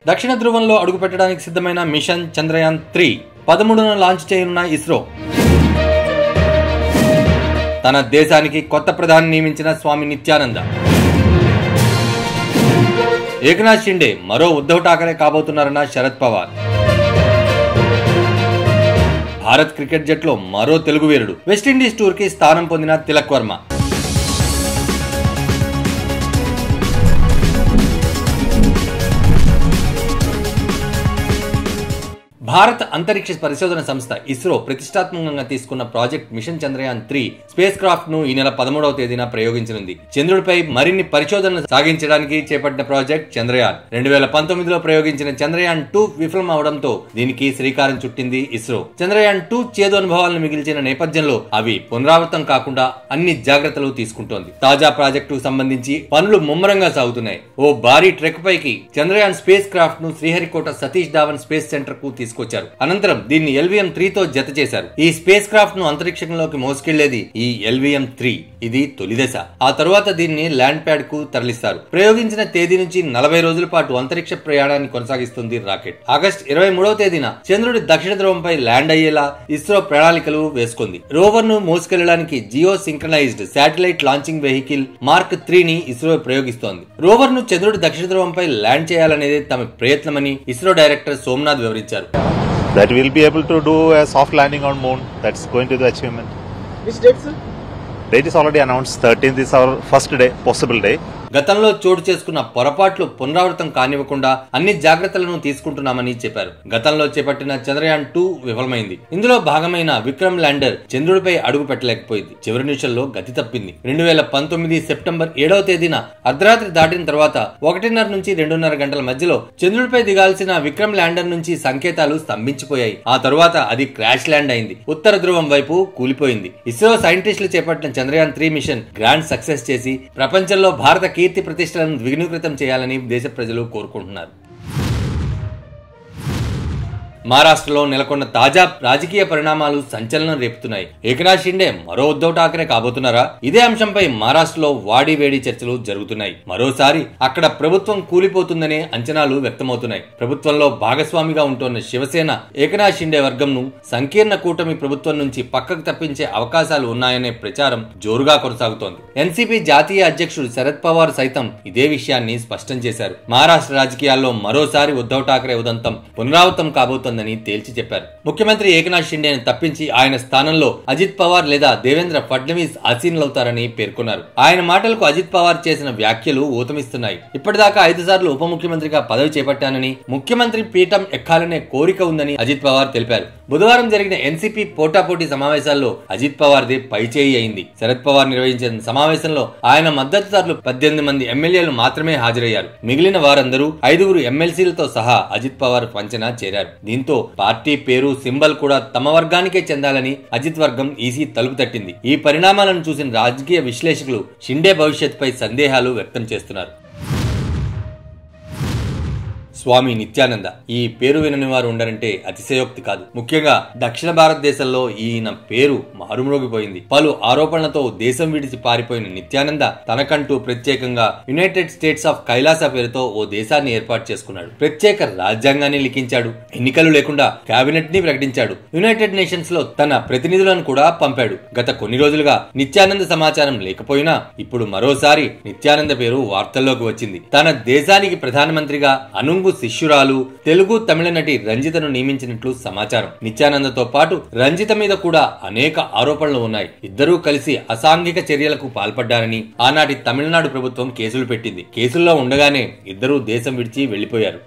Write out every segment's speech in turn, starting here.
దక్షిణ ధ్రువంలో అడుగుపెట్టడానికి సిద్ధమైన మిషన్ చంద్రయాన్ త్రీ పదమూడున లాంచ్ చేయనున్న ఇస్రో తన దేశానికి కొత్త ప్రధాని నియమించిన స్వామి నిత్యానంద ఏకనాథ్ షిండే మరో ఉద్ధవ్ ఠాకరే కాబోతున్నారన్న శరద్ పవార్ భారత్ క్రికెట్ జట్లో మరో తెలుగు వీరుడు వెస్టిండీస్ టూర్ కి స్థానం పొందిన తిలక్ వర్మ భారత అంతరిక్ష పరిశోధన సంస్థ ఇస్రో ప్రతిష్టాత్మకంగా తీసుకున్న project mission Chandrayaan three spacecraft ను ఈ నెల పదమూడవ తేదీన ప్రయోగించనుంది చంద్రుడిపై మరిన్ని పరిశోధనలు సాగించడానికి చేపట్టిన ప్రాజెక్ట్ చంద్రయాన్ రెండు వేల పంతొమ్మిదిలో ప్రయోగించిన చంద్రయాన్ టూ విఫలం అవడంతో దీనికి శ్రీకారం చుట్టింది ఇస్రో చంద్రయాన్ టూ చేదు అనుభవాలను మిగిల్చిన నేపథ్యంలో అవి పునరావృతం కాకుండా అన్ని జాగ్రత్తలు తీసుకుంటోంది తాజా ప్రాజెక్టుకు సంబంధించి పనులు ముమ్మరంగా సాగుతున్నాయి ఓ భారీ ట్రెక్ పైకి చంద్రయాన్ స్పేస్ క్రాఫ్ట్ ను శ్రీహరికోట సతీష్ ధావన్ స్పేస్ సెంటర్ కు తీసుకొచ్చారు అనంతరం దీన్ని ఎల్విఎం త్రీ తో జత చేశారు ఈ స్పేస్ క్రాఫ్ట్ ను అంతరిక్షంలోకి మోసుకెళ్లేది ఈ ఎల్విఎం త్రీ ఇది తొలి దశ ఆ తరువాత దీన్ని ల్యాండ్ ప్యాడ్ కు తరలిస్తారు ప్రయోగించిన తేదీ నుంచి నలభై రోజుల పాటు అంతరిక్ష ప్రయాణాన్ని కొనసాగిస్తుంది రాకెట్ ఆగస్ట్ ఇరవై మూడవ తేదీన చంద్రుడి దక్షిణ ధ్రువంపై ల్యాండ్ అయ్యేలా ఇస్రో ప్రణాళికలు వేసుకుంది రోవర్ ను మోసుకెళ్లడానికి geo synchronised satellite launching vehicle mark three ని ఇస్రో ప్రయోగిస్తోంది రోవర్ ను చంద్రుడి దక్షిణ ధ్రువంపై ల్యాండ్ చేయాలనేది తమ ప్రయత్నమని ఇస్రో డైరెక్టర్ సోమనాథ్ వివరించారు that we'll be able to do a soft landing on moon that's going to be the achievement Which date, sir? date is already announced 13th is our first day possible day గతంలో చోటు చేసుకున్న పొరపాట్లు పునరావృతం కానివ్వకుండా అన్ని జాగ్రత్తలను తీసుకుంటున్నామని చెప్పారు గతంలో చేపట్టిన చంద్రయాన్ టూ విఫలమైంది ఇందులో భాగమైన విక్రమ్ ల్యాండర్ చంద్రుడిపై అడుగు పెట్టలేకపోయింది చివరి నిమిషంలో గతి తప్పింది రెండు వేల పంతొమ్మిది సెప్టెంబర్ ఏడవ తేదీన అర్ధరాత్రి దాటిన తర్వాత ఒకటిన్నర నుంచి రెండున్నర గంటల మధ్యలో చంద్రుడిపై దిగాల్సిన విక్రమ్ ల్యాండర్ నుంచి సంకేతాలు స్తంభించిపోయాయి ఆ తరువాత అది క్రాష్ ల్యాండ్ అయింది ఉత్తర ధ్రువం వైపు కూలిపోయింది ఇస్రో సైంటిస్టులు చేపట్టిన Chandrayaan three mission grand success చేసి ప్రపంచంలో భారత కీర్తి ప్రతిష్టలను ద్విగుణీకృతం చేయాలని దేశ ప్రజలు కోరుకుంటున్నారు మహారాష్ట్రలో నెలకొన్న తాజా రాజకీయ పరిణామాలు సంచలనం రేపుతున్నాయి ఏకనాథ్ షిండే మరో ఉద్ధవ్ ఠాకరే కాబోతున్నారా ఇదే అంశంపై మహారాష్ట్రలో వాడి వేడి చర్చలు జరుగుతున్నాయి మరోసారి అక్కడ ప్రభుత్వం కూలిపోతుందనే అంచనాలు వ్యక్తమవుతున్నాయి ప్రభుత్వంలో భాగస్వామిగా ఉంటోన్న శివసేన ఏకనాథ్ షిండే వర్గంను సంకీర్ణ కూటమి ప్రభుత్వం నుంచి పక్కకు తప్పించే అవకాశాలు ఉన్నాయనే ప్రచారం జోరుగా కొనసాగుతోంది ఎన్సీపీ జాతీయ అధ్యక్షుడు శరద్ పవార్ సైతం ఇదే విషయాన్ని స్పష్టం చేశారు మహారాష్ట్ర రాజకీయాల్లో మరోసారి ఉద్ధవ్ ఠాకరే ఉదంతం పునరావృతం కాబోతోంది ఉందని తేల్చి చెప్పారు ముఖ్యమంత్రి ఏకనాథ్ షిండేను తప్పించి ఆయన స్థానంలో అజిత్ పవార్ లేదా దేవేంద్ర ఫడ్నవీస్ ఆసీనులవుతారని పేర్కొన్నారు ఆయన మాటలకు అజిత్ పవార్ చేసిన వ్యాఖ్యలు ఊతమిస్తున్నాయి ఇప్పటిదాకా ఐదు సార్లు ఉప ముఖ్యమంత్రిగా పదవి చేపట్టానని ముఖ్యమంత్రి పీఠం ఎక్కాలనే కోరిక ఉందని అజిత్ పవార్ తెలిపారు బుధవారం జరిగిన ఎన్సీపీ పోటాపోటీ సమావేశాల్లో అజిత్ పవార్ది పైచేయి అయింది శరద్ పవార్ నిర్వహించిన సమావేశంలో ఆయన మద్దతుదారులు పద్దెనిమిది మంది ఎమ్మెల్యేలు మాత్రమే హాజరయ్యారు మిగిలిన వారందరూ ఐదుగురు ఎమ్మెల్సీలతో సహా అజిత్ పవార్ పంచన చేరారు దీంతో పార్టీ పేరు సింబల్ కూడా తమ వర్గానికే చెందాలని అజిత్ వర్గం ఈసీ తలుపు తట్టింది ఈ పరిణామాలను చూసిన రాజకీయ విశ్లేషకులు షిండే భవిష్యత్తుపై సందేహాలు వ్యక్తం చేస్తున్నారు స్వామి నిత్యానంద ఈ పేరు వినని వారు ఉండరంటే అతిశయోక్తి కాదు ముఖ్యంగా దక్షిణ భారతదేశంలో ఈయన పేరు మారుమ్రోగిపోయింది పలు ఆరోపణలతో దేశం విడిచి పారిపోయిన నిత్యానంద తనకంటూ ప్రత్యేకంగా యునైటెడ్ స్టేట్స్ ఆఫ్ కైలాస పేరుతో ఓ దేశాన్ని ఏర్పాటు చేసుకున్నాడు ప్రత్యేక రాజ్యాంగాన్ని లిఖించాడు ఎన్నికలు లేకుండా కేబినెట్ ని ప్రకటించాడు యునైటెడ్ నేషన్స్ లో తన ప్రతినిధులను కూడా పంపాడు గత కొన్ని రోజులుగా నిత్యానంద సమాచారం లేకపోయినా ఇప్పుడు మరోసారి నిత్యానంద పేరు వార్తల్లోకి వచ్చింది తన దేశానికి ప్రధానమంత్రిగా అనుంగు శిష్యురాలు తెలుగు తమిళ నటి రంజితను నియమించినట్లు సమాచారం నిత్యానందతో పాటు రంజిత మీద కూడా అనేక ఆరోపణలు ఉన్నాయి ఇద్దరూ కలిసి అసాంఘిక చర్యలకు పాల్పడ్డారని ఆనాటి తమిళనాడు ప్రభుత్వం కేసులు పెట్టింది కేసుల్లో ఉండగానే ఇద్దరూ దేశం విడిచి వెళ్లిపోయారు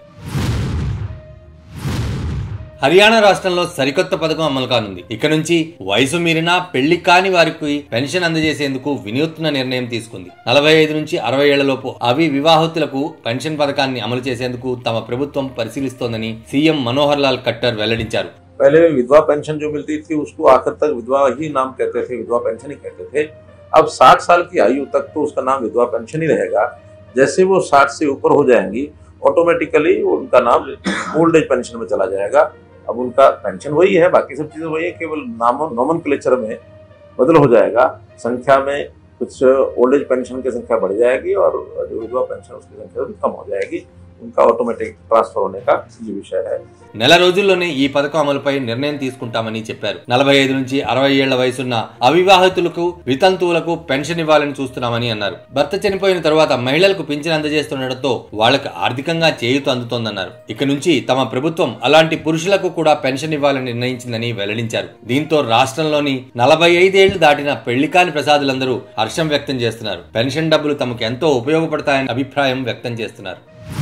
హర్యానా రాష్ట్రంలో సరికొత్త పథకం అమలు కానుంది ఇక నుంచి వయసు మీరినా పెళ్లి కాని వారికి పెన్షన్ అందజేసేందుకు వినూత్న నిర్ణయం తీసుకుంది నలభై ఐదు నుంచి అరవై ఏళ్లలోపు అవి వివాహతులకు పెన్షన్ పథకాన్ని అమలు చేసేందుకు తమ ప్రభుత్వం పరిశీలిస్తోందని సీఎం మనోహర్ లాల్ ఖట్టర్ వెల్లడించారు पहले विधवा पेंशन जो मिलती थी उसको आखिर तक विधवा ही नाम कहते थे विधवा पेंशन ही कहते थे अब 60 साल की आयु तक तो उसका नाम विधवा पेंशन ही रहेगा जैसे वो 60 से ऊपर हो जाएंगी ऑटोमेटिकली उनका नाम ओल्ड एज पेंशन में चला जाएगा अब उनका पेंशन वही है बाकी सब चीजें वही है केवल नाम नॉमन में बदल हो जाएगा संख्या में कुछ ओल्ड एज पेंशन की संख्या बढ़ जाएगी और जो विधवा पेंशन उसकी संख्या भी कम हो जाएगी उनका ऑटोमेटिक ट्रांसफर होने का ये विषय है నెల రోజుల్లోనే ఈ పథకం అమలుపై నిర్ణయం తీసుకుంటామని చెప్పారు నలభై ఐదు నుంచి అరవై ఏళ్ల వయసున్న అవివాహితులకు వితంతువులకు పెన్షన్ ఇవ్వాలని చూస్తున్నామని అన్నారు భర్త చనిపోయిన తరువాత మహిళలకు పింఛన్ అందజేస్తుండటంతో వాళ్లకు ఆర్థికంగా చేయూత అందుతోందన్నారు ఇక నుంచి తమ ప్రభుత్వం అలాంటి పురుషులకు కూడా పెన్షన్ ఇవ్వాలని నిర్ణయించిందని వెల్లడించారు దీంతో రాష్ట్రంలోని నలభై ఐదేళ్లు దాటిన పెళ్లికాని ప్రసాదులందరూ హర్షం వ్యక్తం చేస్తున్నారు పెన్షన్ డబ్బులు తమకు ఎంతో ఉపయోగపడతాయని అభిప్రాయం వ్యక్తం చేస్తున్నారు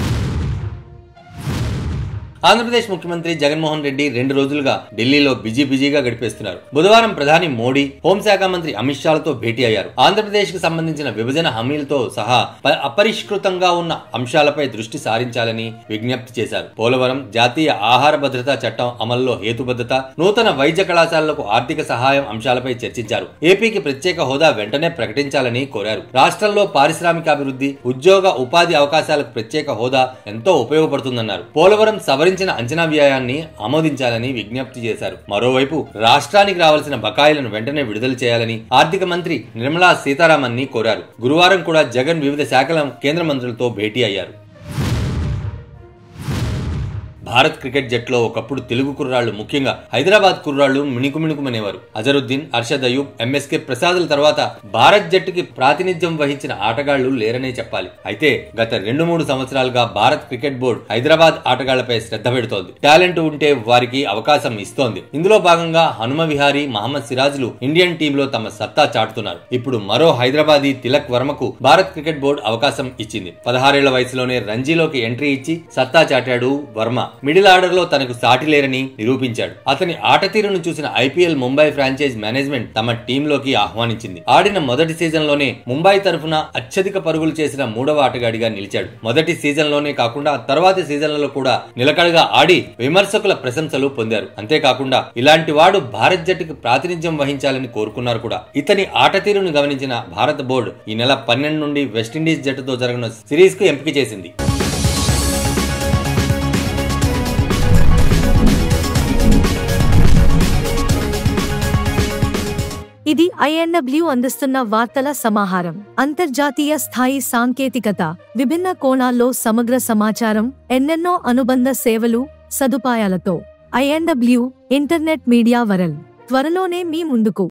ఆంధ్రప్రదేశ్ ముఖ్యమంత్రి జగన్మోహన్ రెడ్డి రెండు రోజులుగా ఢిల్లీలో బిజీ బిజీగా గడిపేస్తున్నారు బుధవారం ప్రధాని మోడీ హోంశాఖ మంత్రి అమిత్ షాలతో భేటీ అయ్యారు ఆంధ్రప్రదేశ్ కు సంబంధించిన విభజన హామీలతో సహా ప- అపరిష్కృతంగా ఉన్న అంశాలపై దృష్టి సారించాలని విజ్ఞప్తి చేశారు పోలవరం జాతీయ ఆహార భద్రతా చట్టం అమల్లో హేతుబద్ధత నూతన వైద్య కళాశాలలకు ఆర్థిక సహాయం అంశాలపై చర్చించారు ఏపీకి ప్రత్యేక హోదా వెంటనే ప్రకటించాలని కోరారు రాష్ట్రంలో పారిశ్రామికాభివృద్ధి ఉద్యోగ ఉపాధి అవకాశాలకు ప్రత్యేక హోదా ఎంతో ఉపయోగపడుతుందన్నారు పోలవరం సవరించిన అంచనా వ్యయాన్ని ఆమోదించాలని విజ్ఞప్తి చేశారు మరోవైపు రాష్ట్రానికి రావాల్సిన బకాయిలను వెంటనే విడుదల చేయాలని ఆర్థిక మంత్రి నిర్మలా సీతారామన్ ని కోరారు గురువారం కూడా జగన్ వివిధ శాఖల కేంద్ర మంత్రులతో భేటీ అయ్యారు భారత్ క్రికెట్ జట్లో ఒకప్పుడు తెలుగు కుర్రాళ్లు ముఖ్యంగా హైదరాబాద్ కుర్రాళ్లు మిణుకు మిణుకుమనేవారు అజరుద్దీన్ అర్షద్ అయూబ్ ఎంఎస్కే ప్రసాదుల తర్వాత భారత్ జట్టుకి ప్రాతినిధ్యం వహించిన ఆటగాళ్లు లేరనే చెప్పాలి అయితే గత రెండు మూడు సంవత్సరాలుగా భారత్ క్రికెట్ బోర్డు హైదరాబాద్ ఆటగాళ్లపై శ్రద్ధ పెడుతోంది టాలెంట్ ఉంటే వారికి అవకాశం ఇస్తోంది ఇందులో భాగంగా హనుమ విహారీ మహమ్మద్ సిరాజ్లు ఇండియన్ టీంలో తమ సత్తా చాటుతున్నారు ఇప్పుడు మరో హైదరాబాదీ తిలక్ వర్మకు భారత్ క్రికెట్ బోర్డు అవకాశం ఇచ్చింది పదహారేళ్ల వయసులోనే రంజీలోకి ఎంట్రీ ఇచ్చి సత్తా చాటాడు వర్మ మిడిల్ ఆర్డర్ లో తనకు సాటి లేరని నిరూపించాడు అతని ఆట తీరును చూసిన ఐపీఎల్ ముంబై ఫ్రాంచైజ్ మేనేజ్మెంట్ తమ టీంలోకి ఆహ్వానించింది ఆడిన మొదటి సీజన్ లోనే ముంబై తరఫున అత్యధిక పరుగులు చేసిన మూడవ ఆటగాడిగా నిలిచాడు మొదటి సీజన్ లోనే కాకుండా తర్వాతి సీజన్లలో కూడా నిలకడగా ఆడి విమర్శకుల ప్రశంసలు పొందారు అంతేకాకుండా ఇలాంటి వాడు భారత్ జట్టుకు ప్రాతినిధ్యం వహించాలని కోరుకున్నారు కూడా ఇతని ఆట తీరును గమనించిన భారత బోర్డు ఈ నెల పన్నెండు నుండి వెస్టిండీస్ జట్టుతో జరగనున్న సిరీస్ కు ఎంపిక చేసింది ఇది ఐఎన్డబ్ల్యూ అందిస్తున్న వార్తల సమాహారం అంతర్జాతీయ స్థాయి సాంకేతికత విభిన్న కోణాల్లో సమగ్ర సమాచారం ఎన్నెన్నో అనుబంధ సేవలు సదుపాయాలతో ఐఎన్డబ్ల్యూ ఇంటర్నెట్ మీడియా వరల్ త్వరలోనే మీ ముందుకు